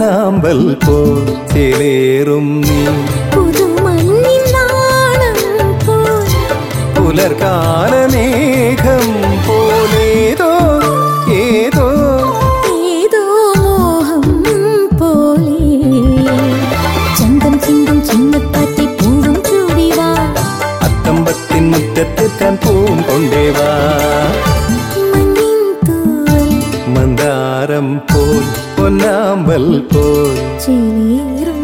പൊന്നാമ്പൽ പോൽ ചേലേറും നീ പുതുമഞ്ഞിൻ നാണം പോൽ പുലർകാലമേഘം പോലേതോ ഏതോ ഏതോ മോഹം പോലെ ചന്തം ചിന്തും ചിന്നക്കാറ്റി പൂവും ചൂടിവാ അത്തമ്പത്തിൻ മുറ്റത്തെത്താൻ പൂവും കൊണ്ടേവാ മഞ്ഞിൻ തൂവൽ മന്ദാരം പോൽ പൊന്നാമ്പൽ പോൽ ചേലേറും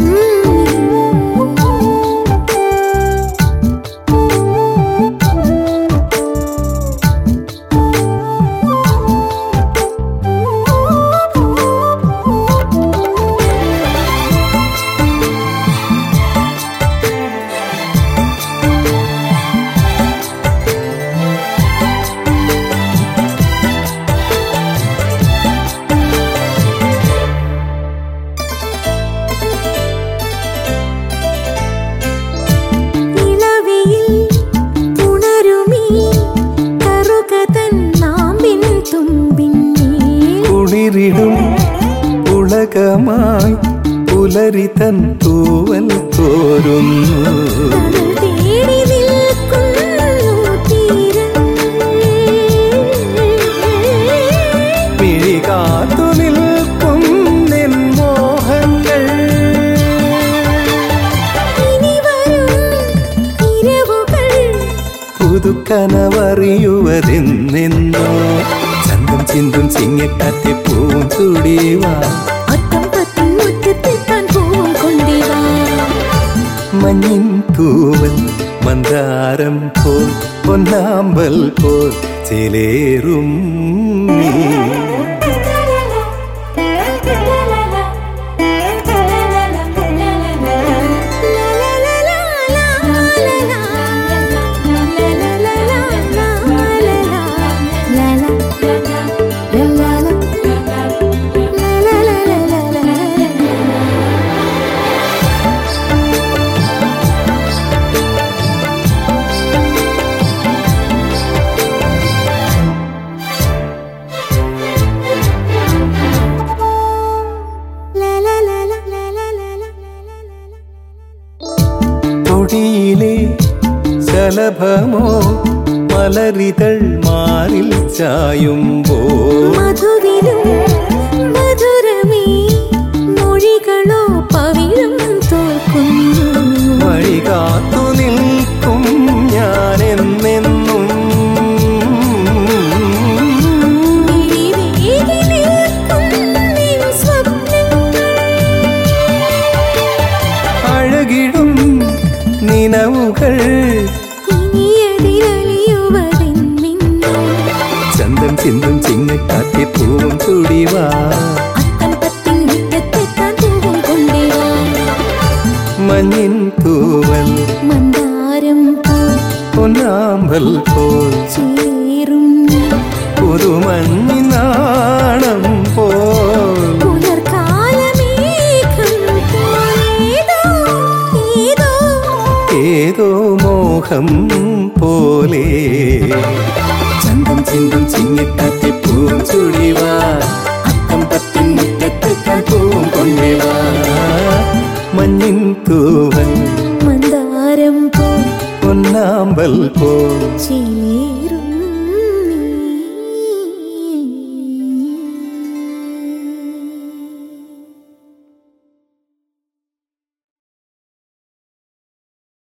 നിലവിൽ ഉണരുമീ കറുകതൻ നാമ്പിൻ തുമ്പിന്നേൽ കുളിരിടും ഉലകമായി പുലരി തൻ തൂവൽ തോരുന്നു കടൽ തേടി നിൽക്കുന്നു തീരം മിഴി കാത്തു നിൽക്കും നിൻ മോഹങ്ങൾ ഇനി വരും ഇരവുകൾ പുതുക്കനവറിയുവതെന്നെന്നോ ചന്തം ചിന്തും ചിങ്ങക്കാറ്റി പൂവും ചൂടിവാ അത്തം പത്തും മുറ്റത്തെത്താൻ പൂവും കൊണ്ടിവാ മഞ്ഞിൻ തൂവൽ മന്ദാരം പോൽ പൊന്നാമ്പൽ പോൽ ചേലേറും നീ തൊടിയിലെ ശലഭമോ മലരിതൾ മാറിൽ ചായുമ്പോ മധുവിലും മധുരമേ മൊഴികളോ പവിഴം തോൽക്കുന്നു വഴി കാത്തു നിൽക്കും ഞാൻ എന്നെന്നും വിഴിവേകി നിൽക്കും നിൻ സ്വപ്നങ്ങൾ അഴകിടും നിനവുകൾ ഇനി എതിരലിയുവതെന്നിന്നു ചന്തം ചിന്തും ചിങ്ങക്കാറ്റി പൂവും ചൂടിവാ അത്തം പത്തിൻ മുറ്റത്തെത്താൻ പൂവും കൊണ്ടേവാ മഞ്ഞിൻ തൂവൽ മന്ദാരം പോൽ പൊന്നാമ്പൽ പോൽ ചേരും പുതുമഞ്ഞിനാണം പോൽ പുലർക്കാലമേഘം പോലേതോ ഏതോ ഏതോ മോഹം പോലെ ചന്തം ചിന്തും ചിങ്ങിക്കാറ്റി പൂവും ചുഴിവാ അക്കം പത്തിൻ മുറ്റത്തെത്താൻ പൂവും കൊണ്ടേവാ മഞ്ഞിൻ തൂവൽ മന്ദാരം പോൽ പൊന്നാമ്പൽ പോൽ ചേരും